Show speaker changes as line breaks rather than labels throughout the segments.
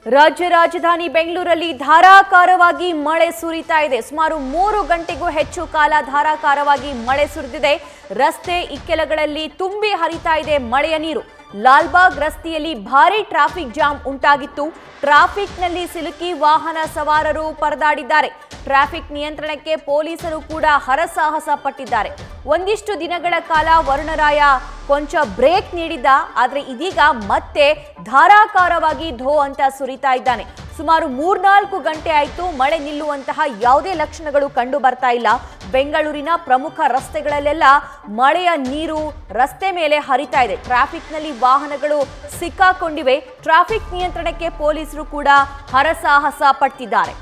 ರಾಜ್ಯ ರಾಜಧಾನಿ ಬೆಂಗಳೂರಲ್ಲಿ ಧಾರಾಕಾರವಾಗಿ ಮಳೆ ಸುರಿತಾ ಇದೆ ಸುಮಾರು ಮೂರು ಗಂಟೆಗೂ ಹೆಚ್ಚು ಕಾಲ ಧಾರಾಕಾರವಾಗಿ ಮಳೆ ಸುರಿದಿದೆ ರಸ್ತೆ ಇಕ್ಕೆಲಗಳಲ್ಲಿ ತುಂಬಿ ಹರಿತಾ ಇದೆ ಮಳೆಯ ನೀರು ಲಾಲ್ಬಾಗ್ ರಸ್ತೆಯಲ್ಲಿ ಭಾರಿ ಟ್ರಾಫಿಕ್ ಜಾಮ್ ಉಂಟಾಗಿತ್ತು ಟ್ರಾಫಿಕ್ನಲ್ಲಿ ಸಿಲುಕಿ ವಾಹನ ಸವಾರರು ಪರದಾಡಿದ್ದಾರೆ ಟ್ರಾಫಿಕ್ ನಿಯಂತ್ರಣಕ್ಕೆ ಪೊಲೀಸರು ಕೂಡ ಹರಸಾಹಸ ಪಟ್ಟಿದ್ದಾರೆ ಒಂದಿಷ್ಟು ದಿನಗಳ ಕಾಲ ವರುಣರಾಯ ಕೊಂಚ ಬ್ರೇಕ್ ನೀಡಿದ್ದ ಆದ್ರೆ ಇದೀಗ ಮತ್ತೆ ಧಾರಾಕಾರವಾಗಿ ಧೋ ಅಂತ ಸುರಿತಾ ಇದ್ದಾನೆ ಸುಮಾರು ಮೂರ್ನಾಲ್ಕು ಗಂಟೆ ಆಯ್ತು ಮಳೆ ನಿಲ್ಲುವಂತಹ ಯಾವುದೇ ಲಕ್ಷಣಗಳು ಕಂಡು ಬರ್ತಾ ಇಲ್ಲ ಬೆಂಗಳೂರಿನ ಪ್ರಮುಖ ರಸ್ತೆಗಳಲ್ಲೆಲ್ಲ ಮಳೆಯ ನೀರು ರಸ್ತೆ ಮೇಲೆ ಹರಿತಾ ಇದೆ ಟ್ರಾಫಿಕ್ನಲ್ಲಿ ವಾಹನಗಳು ಸಿಕ್ಕಾಕೊಂಡಿವೆ ಟ್ರಾಫಿಕ್ ನಿಯಂತ್ರಣಕ್ಕೆ ಪೊಲೀಸರು ಕೂಡ ಹರಸಾಹಸ ಪಟ್ಟಿದ್ದಾರೆ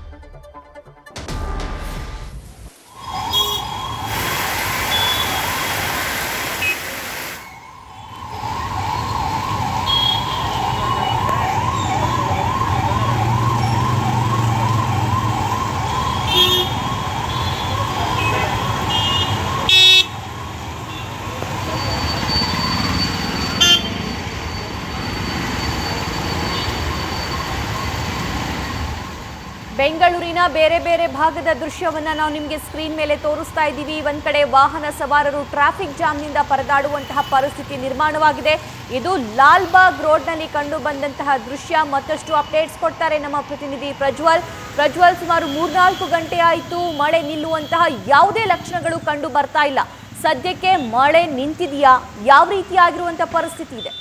ಬೆಂಗಳೂರಿನ ಬೇರೆ ಬೇರೆ ಭಾಗದ ದೃಶ್ಯವನ್ನ ನಾವು ನಿಮಗೆ ಸ್ಕ್ರೀನ್ ಮೇಲೆ ತೋರಿಸ್ತಾ ಇದ್ದೀವಿ ಒಂದ್ ಕಡೆ ವಾಹನ ಸವಾರರು ಟ್ರಾಫಿಕ್ ಜಾಮ್ನಿಂದ ಪರದಾಡುವಂತಹ ಪರಿಸ್ಥಿತಿ ನಿರ್ಮಾಣವಾಗಿದೆ ಇದು ಲಾಲ್ಬಾಗ್ ರೋಡ್ನಲ್ಲಿ ಕಂಡು ಬಂದಂತಹ ದೃಶ್ಯ ಮತ್ತಷ್ಟು ಅಪ್ಡೇಟ್ಸ್ ಕೊಡ್ತಾರೆ ನಮ್ಮ ಪ್ರತಿನಿಧಿ ಪ್ರಜ್ವಲ್ ಪ್ರಜ್ವಲ್ ಸುಮಾರು ಮೂರ್ನಾಲ್ಕು ಗಂಟೆ ಆಯಿತು ಮಳೆ ನಿಲ್ಲುವಂತಹ ಯಾವುದೇ ಲಕ್ಷಣಗಳು ಕಂಡು ಬರ್ತಾ ಇಲ್ಲ ಸದ್ಯಕ್ಕೆ ಮಳೆ ನಿಂತಿದೆಯಾ ಯಾವ ರೀತಿಯಾಗಿರುವಂತಹ ಪರಿಸ್ಥಿತಿ ಇದೆ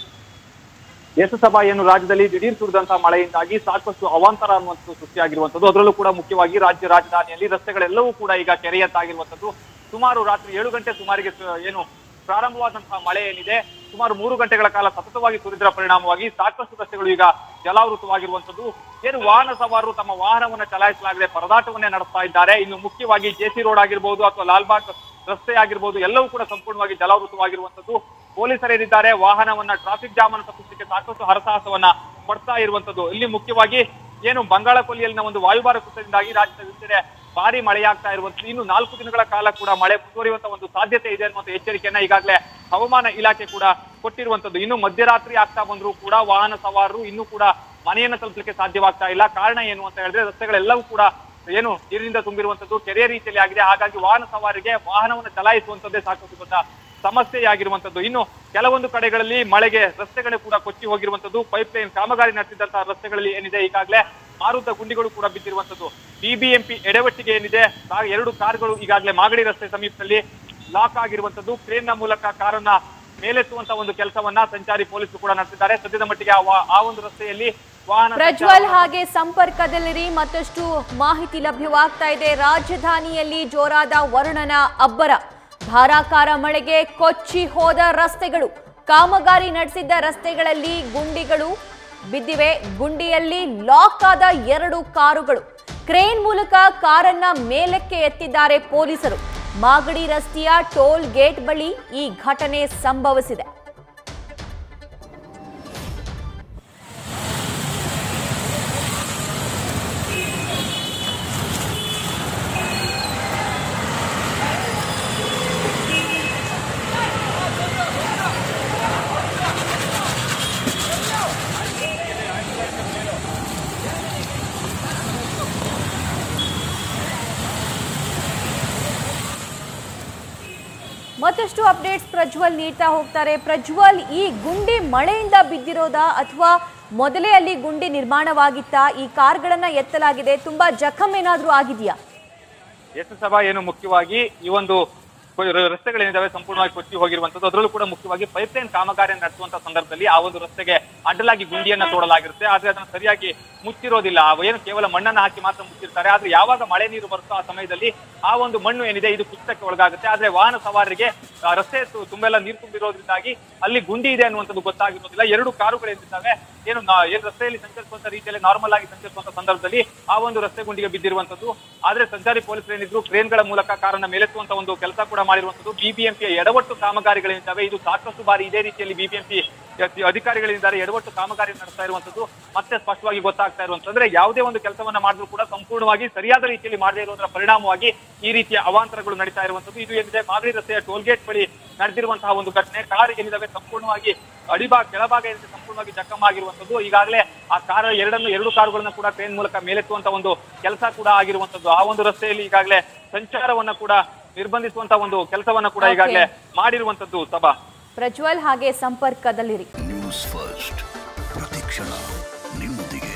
ಸಭಾ ಏನು ರಾಜ್ಯದಲ್ಲಿ ದಿಢೀರ್ ಸುರಿದಂತಹ ಮಳೆಯಿಂದಾಗಿ ಸಾಕಷ್ಟು ಅವಾಂತರ ಅನ್ನುವಂಥದ್ದು ಸೃಷ್ಟಿಯಾಗಿರುವಂತದ್ದು ಅದರಲ್ಲೂ ಕೂಡ ಮುಖ್ಯವಾಗಿ ರಾಜ್ಯ ರಾಜಧಾನಿಯಲ್ಲಿ ರಸ್ತೆಗಳೆಲ್ಲವೂ ಕೂಡ ಈಗ ಕೆರೆಯತ್ತಾಗಿರುವಂತದ್ದು ಸುಮಾರು ರಾತ್ರಿ ಏಳು ಗಂಟೆ ಸುಮಾರಿಗೆ ಸ- ಏನು ಪ್ರಾರಂಭವಾದಂತಹ ಮಳೆ ಏನಿದೆ ಸುಮಾರು ಮೂರು ಗಂಟೆಗಳ ಕಾಲ ಸತತವಾಗಿ ಸುರಿದರ ಪರಿಣಾಮವಾಗಿ ಸಾಕಷ್ಟು ರಸ್ತೆಗಳು ಈಗ ಜಲಾವೃತವಾಗಿರುವಂತದ್ದು ಏನು ವಾಹನ ಸವಾರರು ತಮ್ಮ ವಾಹನವನ್ನ ಚಲಾಯಿಸಲಾಗದೆ ಪರದಾಟವನ್ನೇ ನಡೆಸ್ತಾ ಇದ್ದಾರೆ ಇನ್ನು ಮುಖ್ಯವಾಗಿ ಜೆಸಿ ರೋಡ್ ಆಗಿರ್ಬೋದು ಅಥವಾ ಲಾಲ್ಬಾಗ್ ರಸ್ತೆ ಆಗಿರ್ಬೋದು ಎಲ್ಲವೂ ಕೂಡ ಸಂಪೂರ್ಣವಾಗಿ ಜಲಾವೃತವಾಗಿರುವಂತದ್ದು ಪೊಲೀಸರೇನಿದ್ದಾರೆ ವಾಹನವನ್ನ ಟ್ರಾಫಿಕ್ ಜಾಮ್ ಅನ್ನು ತಪ್ಪಿಸಲಿಕ್ಕೆ ಸಾಕಷ್ಟು ಹರಸಾಹಸವನ್ನ ಪಡ್ತಾ ಇರುವಂತದ್ದು ಇಲ್ಲಿ ಮುಖ್ಯವಾಗಿ ಏನು ಬಂಗಾಳ ಕೊಲ್ಲಿಯಲ್ಲಿನ ಒಂದು ವಾಯುಭಾರ ಕುಸಿತದಿಂದಾಗಿ ರಾಜ್ಯದ ವಿವಿಧೆಡೆ ಭಾರಿ ಮಳೆಯಾಗ್ತಾ ಇರುವಂತದ್ದು ಇನ್ನು ನಾಲ್ಕು ದಿನಗಳ ಕಾಲ ಕೂಡ ಮಳೆ ಮುಂದುವರಿಯುವಂತ ಒಂದು ಸಾಧ್ಯತೆ ಇದೆ ಅನ್ನುವಂತ ಎಚ್ಚರಿಕೆಯನ್ನ ಈಗಾಗಲೇ ಹವಾಮಾನ ಇಲಾಖೆ ಕೂಡ ಕೊಟ್ಟಿರುವಂತದ್ದು ಇನ್ನು ಮಧ್ಯರಾತ್ರಿ ಆಗ್ತಾ ಬಂದ್ರು ಕೂಡ ವಾಹನ ಸವಾರರು ಇನ್ನೂ ಕೂಡ ಮನೆಯನ್ನ ತಲುಪಲಿಕ್ಕೆ ಸಾಧ್ಯವಾಗ್ತಾ ಇಲ್ಲ ಕಾರಣ ಏನು ಅಂತ ಹೇಳಿದ್ರೆ ರಸ್ತೆಗಳೆಲ್ಲವೂ ಕೂಡ ಏನು ನೀರಿನಿಂದ ತುಂಬಿರುವಂತದ್ದು ಕೆರೆಯ ರೀತಿಯಲ್ಲಿ ಆಗಿದೆ ಹಾಗಾಗಿ ವಾಹನ ಸವಾರಿಗೆ ವಾಹನವನ್ನು ಚಲಾಯಿಸುವಂತದ್ದೇ ಸಾಕಷ್ಟು ದೊಡ್ಡ ಸಮಸ್ಯೆಯಾಗಿರುವಂತದ್ದು ಇನ್ನು ಕೆಲವೊಂದು ಕಡೆಗಳಲ್ಲಿ ಮಳೆಗೆ ರಸ್ತೆಗಳು ಕೂಡ ಕೊಚ್ಚಿ ಹೋಗಿರುವಂತದ್ದು ಪೈಪ್ ಲೈನ್ ಕಾಮಗಾರಿ ನಡೆಸಿದಂತಹ ರಸ್ತೆಗಳಲ್ಲಿ ಏನಿದೆ ಈಗಾಗಲೇ ಮಾರುತ ಗುಂಡಿಗಳು ಕೂಡ ಬಿದ್ದಿರುವಂತದ್ದು ಬಿಬಿಎಂಪಿ ಎಡವಟ್ಟಿಗೆ ಏನಿದೆ ಆ ಎರಡು ಕಾರ್ಗಳು ಈಗಾಗಲೇ ಮಾಗಡಿ ರಸ್ತೆ ಸಮೀಪದಲ್ಲಿ ಲಾಕ್ ಆಗಿರುವಂತದ್ದು ಕ್ರೇನ್ ನ ಮೂಲಕ ಕಾರನ್ನ ಮೇಲೆತ್ತುವಂತ ಒಂದು ಕೆಲಸವನ್ನ ಸಂಚಾರಿ ಪೊಲೀಸರು ಕೂಡ ನಡೆಸಿದ್ದಾರೆ ಸದ್ಯದ ಮಟ್ಟಿಗೆ ಆ ವಾ- ಆ ಒಂದು ರಸ್ತೆಯಲ್ಲಿ ವಾಹನ
ಪ್ರಜ್ವಲ್
ಸಂಚಾರವನ್ನ-
ಹಾಗೆ ಸಂಪರ್ಕದಲ್ಲಿರಿ ಮತ್ತಷ್ಟು ಮಾಹಿತಿ ಲಭ್ಯವಾಗ್ತಾ ಇದೆ ರಾಜಧಾನಿಯಲ್ಲಿ ಜೋರಾದ ವರುಣನ ಅಬ್ಬರ ಧಾರಾಕಾರ ಮಳೆಗೆ ಕೊಚ್ಚಿ ಹೋದ ರಸ್ತೆಗಳು ಕಾಮಗಾರಿ ನಡೆಸಿದ್ದ ರಸ್ತೆಗಳಲ್ಲಿ ಗುಂಡಿಗಳು ಬಿದ್ದಿವೆ ಗುಂಡಿಯಲ್ಲಿ ಲಾಕ್ ಆದ ಎರಡು ಕಾರುಗಳು ಕ್ರೇನ್ ಮೂಲಕ ಕಾರನ್ನ ಮೇಲಕ್ಕೆ ಎತ್ತಿದ್ದಾರೆ ಪೊಲೀಸರು ಮಾಗಡಿ ರಸ್ತೆಯ ಟೋಲ್ ಗೇಟ್ ಬಳಿ ಈ ಘಟನೆ ಸಂಭವಿಸಿದೆ ಮತ್ತಷ್ಟು ಅಪ್ಡೇಟ್ಸ್ ಪ್ರಜ್ವಲ್ ನೀಡ್ತಾ ಹೋಗ್ತಾರೆ ಪ್ರಜ್ವಲ್ ಈ ಗುಂಡಿ ಮಳೆಯಿಂದ ಬಿದ್ದಿರೋದಾ ಅಥವಾ ಮೊದಲೇ ಅಲ್ಲಿ ಗುಂಡಿ ನಿರ್ಮಾಣವಾಗಿತ್ತಾ ಈ ಕಾರ್ಗಳನ್ನ ಎತ್ತಲಾಗಿದೆ ತುಂಬಾ ಜಖಮ್ ಏನಾದ್ರೂ ಆಗಿದೆಯಾ
ಎಸ್ ಸಭಾ ಏನು ಮುಖ್ಯವಾಗಿ ಈ ಒಂದು ಕೊ- ರ- ರಸ್ತೆಗಳೇನಿದಾವೆ ಸಂಪೂರ್ಣವಾಗಿ ಕೊಚ್ಚಿ ಹೋಗಿರುವಂತದ್ದು ಅದರಲ್ಲೂ ಕೂಡ ಮುಖ್ಯವಾಗಿ ಪೈಪ್ಲೈನ್ ಕಾಮಗಾರಿ ನಡೆಸುವಂತ ಸಂದರ್ಭದಲ್ಲಿ ಆ ಒಂದು ರಸ್ತೆಗೆ ಅಡ್ಡಲಾಗಿ ಗುಂಡಿಯನ್ನ ತೋಡಲಾಗಿರುತ್ತೆ ಆದ್ರೆ ಅದನ್ನ ಸರಿಯಾಗಿ ಮುಚ್ಚಿರೋದಿಲ್ಲ ಆ ಏನು ಕೇವಲ ಮಣ್ಣನ್ನ ಹಾಕಿ ಮಾತ್ರ ಮುಚ್ಚಿರ್ತಾರೆ ಆದ್ರೆ ಯಾವಾಗ ಮಳೆ ನೀರು ಬರುತ್ತೋ ಆ ಸಮಯದಲ್ಲಿ ಆ ಒಂದು ಮಣ್ಣು ಏನಿದೆ ಇದು ಕುಸಿತಕ್ಕೆ ಒಳಗಾಗುತ್ತೆ ಆದ್ರೆ ವಾಹನ ಸವಾರರಿಗೆ ಆ ರಸ್ತೆ ತು- ತುಂಬೆಲ್ಲ ನೀರು ತುಂಬಿರೋದ್ರಿಂದಾಗಿ ಅಲ್ಲಿ ಗುಂಡಿ ಇದೆ ಅನ್ನುವಂಥದ್ದು ಗೊತ್ತಾಗಿರೋದಿಲ್ಲ ಎರಡು ಕಾರುಗಳು ಏನಿದ್ದಾವೆ ಏನು ನಾ- ಏನು ರಸ್ತೆಯಲ್ಲಿ ಸಂಚರಿಸುವಂತ ರೀತಿಯಲ್ಲಿ ನಾರ್ಮಲ್ ಆಗಿ ಸಂಚರಿಸುವಂತ ಸಂದರ್ಭದಲ್ಲಿ ಆ ಒಂದು ರಸ್ತೆ ಗುಂಡಿಗೆ ಬಿದ್ದಿರುವಂತದ್ದು ಆದ್ರೆ ಸಂಚಾರಿ ಪೊಲೀಸರು ಏನಿದ್ರು ಕ್ರೇನ್ಗಳ ಮೂಲಕ ಕಾರನ್ನ ಮೇಲೆತ್ತುವಂತ ಒಂದು ಕೆಲಸ ಕೂಡ ಮಾಡಿರುವಂತದ್ದು ಬಿಬಿಎಂಪಿಯ ಎಡವಟ್ಟು ಕಾಮಗಾರಿಗಳಿದ್ದಾವೆ ಇದು ಸಾಕಷ್ಟು ಬಾರಿ ಇದೇ ರೀತಿಯಲ್ಲಿ ಬಿಬಿಎಂಪಿ ಅಧಿಕಾರಿಗಳಿದ್ದಾರೆ ಎಡವಟ್ಟು ಕಾಮಗಾರಿ ನಡೆಸ್ತಾ ಇರುವಂತದ್ದು ಮತ್ತೆ ಸ್ಪಷ್ಟವಾಗಿ ಗೊತ್ತಾಗ್ತಾ ಇರುವಂತಂದ್ರೆ ಯಾವುದೇ ಒಂದು ಕೆಲಸವನ್ನ ಮಾಡಿದ್ರು ಕೂಡ ಸಂಪೂರ್ಣವಾಗಿ ಸರಿಯಾದ ರೀತಿಯಲ್ಲಿ ಮಾಡದೇ ಇರುವುದರ ಪರಿಣಾಮವಾಗಿ ಈ ರೀತಿಯ ಅವಾಂತರಗಳು ನಡೀತಾ ಇರುವಂತದ್ದು ಇದು ಏನಿದೆ ಮಾಗಡಿ ರಸ್ತೆಯ ಟೋಲ್ಗೇಟ್ ಬಳಿ ನಡೆದಿರುವಂತಹ ಒಂದು ಘಟನೆ ಕಾರ್ ಏನಿದಾವೆ ಸಂಪೂರ್ಣವಾಗಿ ಅಡಿಭಾಗ ಕೆಳಭಾಗ ಏನಿದೆ ಸಂಪೂರ್ಣವಾಗಿ ಜಖಮ್ ಆಗಿರುವಂತದ್ದು ಈಗಾಗಲೇ ಆ ಕಾರ ಎರಡನ್ನು ಎರಡು ಕಾರುಗಳನ್ನ ಕೂಡ ಟ್ರೈನ್ ಮೂಲಕ ಮೇಲೆತ್ತುವಂತ ಒಂದು ಕೆಲಸ ಕೂಡ ಆಗಿರುವಂತದ್ದು ಆ ಒಂದು ರಸ್ತೆಯಲ್ಲಿ ಈಗಾಗಲೇ ಸಂಚಾರವನ್ನ ಕೂಡ ನಿರ್ಬಂಧಿಸುವಂತ ಒಂದು ಕೆಲಸವನ್ನ ಕೂಡ
Okay.
ಈಗಾಗಲೇ ಮಾಡಿರುವಂತದ್ದು ಸಭಾ
ಪ್ರಜ್ವಲ್ ಹಾಗೆ ಸಂಪರ್ಕದಲ್ಲಿರಿ
ನ್ಯೂಸ್ ಫಸ್ಟ್ ಪ್ರತಿಕ್ಷಣ ನಿಮ್ಮೊಂದಿಗೆ